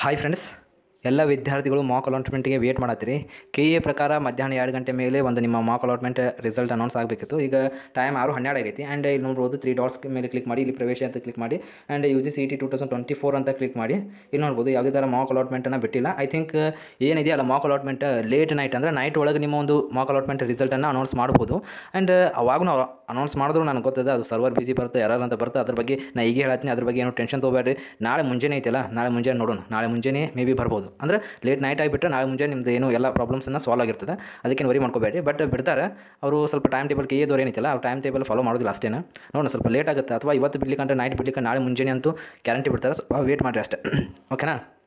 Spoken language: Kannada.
ಹಾಯ್ ಫ್ರೆಂಡ್ಸ್ ಎಲ್ಲ ವಿದ್ಯಾರ್ಥಿಗಳು ಮಾಕ್ ಅಲಾಟ್ಮೆಂಟ್ಗೆ ವೇಟ್ ಮಾಡತ್ತೀರಿ ಕೆ ಎ ಪ್ರಕಾರ ಮಧ್ಯಾಹ್ನ ಎರಡು ಗಂಟೆ ಮೇಲೆ ಒಂದು ನಿಮ್ಮ ಮಾಕ್ ಅಲಾಟ್ಮೆಂಟ್ ರಿಸಲ್ಟ್ ಅನೌನ್ಸ್ ಆಗಬೇಕಿತ್ತು ಈಗ ಟೈಮ್ ಆರು ಹನ್ನೆರಡು ಆಗೈತಿ ಆ್ಯಂಡ್ ಇಲ್ಲಿ ನೋಡ್ಬೋದು ತ್ರೀ ಡಾಟ್ಸ್ ಮೇಲೆ ಕ್ಲಿಕ್ ಮಾಡಿ ಇಲ್ಲಿ ಪ್ರವೇಶ ಅಂತ ಕ್ಲಿಕ್ ಮಾಡಿ and U G C T two thousand twenty four ಅಂತ ಕ್ಲಿಕ್ ಮಾಡಿ ಇಲ್ಲಿ ನೋಡ್ಬೋದು ಯಾವುದೇ ಥರ ಮಾಕ್ ಅಲಾಟ್ಮೆಂಟನ್ನು ಬಿಟ್ಟಿಲ್ಲ ಐ ಥಿಂಕ್ ಏನಿದೆಯಲ್ಲ ಮಾಕ್ ಅಲಾಟ್ಮೆಂಟ್ ಲೇಟ್ ನೈಟ್ ಅಂದರೆ ನೈಟ್ ಒಳಗೆ ನಿಮ್ಮ ಒಂದು ಮಾಕ್ ಅಲಾಟ್ಮೆಂಟ್ ರಿಸಲ್ಟನ್ನು ಅನೌನ್ಸ್ ಮಾಡ್ಬೋದು ಆ್ಯಂಡ್ ಅವಾಗೂ ನಾವು ಅನೌನ್ಸ್ ಮಾಡಿದ್ರು ನನಗೆ ಗೊತ್ತದೆ ಅದು ಸರ್ವರ್ ಬಿಸಿ ಬರುತ್ತೆ ಯಾರು ಅಂತ ಬರುತ್ತೆ ಅದ್ರ ಬಗ್ಗೆ ನಾ ಈಗ ಹೇಳ್ತೀನಿ ಅದ್ರ ಬಗ್ಗೆ ಏನು ಟೆನ್ಷನ್ ತೊಗೋಬೇಡ್ರಿ ನಾಳೆ ಮುಂಜಾನೆ ಐತಲ್ಲ ನಾಳೆ ಮುಂಜಾನೆ ನೋಡೋಣ ನಾಳೆ ಮುಂಜಾನೆ ಮೇ ಬಿ ಬರ್ಬೋದು ಅಂದರೆ ಲೇಟ್ ನೈಟ್ ಆಗಿಬಿಟ್ರೆ ನಾಳೆ ಮುಂಜಾನೆ ನಿಮ್ದು ಏನು ಎಲ್ಲ ಪ್ರಾಬ್ಲಮ್ಸನ್ನು ಸಾಲ್ವ್ ಆಗಿರ್ತದೆ ಅದಕ್ಕೇನು ವರಿ ಮಾಡ್ಕೋಬೇಡಿ ಬಟ್ ಬಿಡ್ತಾರೆ ಅವರು ಸ್ವಲ್ಪ ಟೈಮ್ ಟೇಬಲ್ ಕೆ ಎದವ್ರು ಏನೈತಲ್ಲ ಅವ್ರು ಟೈಮ್ ಟೇಬಲ್ ಫಾಲೋ ಮಾಡೋದಿಲ್ಲ ಅಷ್ಟೇನ ನೋಡೋಣ ಸ್ವಲ್ಪ ಲೇಟ್ ಆಗುತ್ತೆ ಅಥವಾ ಇವತ್ತು ಬಿಡ್ಲಿಕ್ಕೆ ನಾಳೆ ಬಿಡ್ಲಿಕ್ಕೆ ನಾಳೆ ಮುಂಜಾನೆ ಅಂತೂ ಗ್ಯಾರಂಟಿ ಬಿಡ್ತಾರೆ ಸ್ವಲ್ಪ ವೇಟ್ ಮಾಡಿರಿ ಅಷ್ಟೇ ಓಕೆನಾ